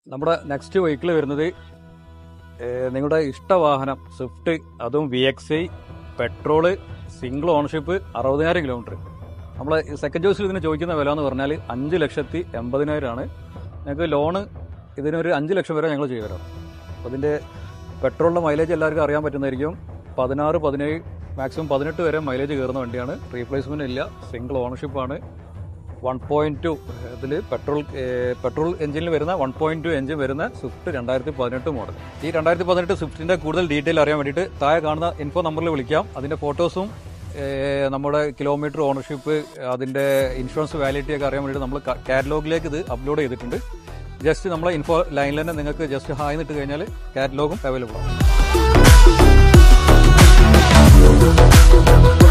നമ്മുടെ next vehicle വരുന്നത് ഏഹ്, നിങ്ങളുടെ ഇഷ്ടവാഹനം സ്വിഫ്റ്റ് അതും V X I petrol single ownership അറുപതിനായിരം കിലോമീറ്റർ നമ്മൾ സെക്കൻഡ് ചോയ്സിൽ ഇതിന് ചോദിക്കുന്ന വില എന്ന് പറഞ്ഞാൽ അഞ്ച് ലക്ഷത്തി എൺപതിനായിരം ആണ് ഞങ്ങൾക്ക് ലോണ് ഇതിനൊരു അഞ്ച് ലക്ഷം വരെ ഞങ്ങൾ ചെയ്തു തരാം അപ്പോൾ ഇതിൻ്റെ പെട്രോളിൻ്റെ മൈലേജ് എല്ലാവർക്കും അറിയാൻ പറ്റുന്നതായിരിക്കും പതിനാറ് പതിനേഴ് മാക്സിമം പതിനെട്ട് വരെ മൈലേജ് കയറുന്ന വണ്ടിയാണ് റീപ്ലേസ്മെൻ്റ് ഇല്ല സിംഗിൾ ഓണർഷിപ്പാണ് വൺ പോയിന്റ് ടു ഇതിൽ പെട്രോൾ ഏഹ്, പെട്രോൾ എഞ്ചിനിൽ വരുന്ന വൺ പോയിന്റ് ടു എഞ്ചിൻ വരുന്ന സ്വിഫ്റ്റ് രണ്ടായിരത്തി പതിനെട്ട് മോഡൽ ഈ രണ്ടായിരത്തി പതിനെട്ട് സ്വിഫ്റ്റിന്റെ കൂടുതൽ ഡീറ്റെയിൽ അറിയാൻ വേണ്ടിയിട്ട് താഴെ കാണുന്ന ഇൻഫോ നമ്പറിൽ വിളിക്കാം അതിന്റെ ഫോട്ടോസും ഏഹ്, നമ്മുടെ കിലോമീറ്റർ ഓണർഷിപ്പ് അതിന്റെ ഇൻഷുറൻസ് വാലിഡിറ്റി ഒക്കെ അറിയാൻ വേണ്ടിയിട്ട് നമ്മൾ കാറ്റലോഗിലേക്ക് ഇത് അപ്ലോഡ് ചെയ്തിട്ടുണ്ട് ജസ്റ്റ് നമ്മളെ ഇൻഫോ ലൈനിൽ തന്നെ നിങ്ങൾക്ക് ജസ്റ്റ് ഹായ് ഇട്ട് കഴിഞ്ഞാൽ കാറ്റലോഗും അവൈലബിൾ ആണ്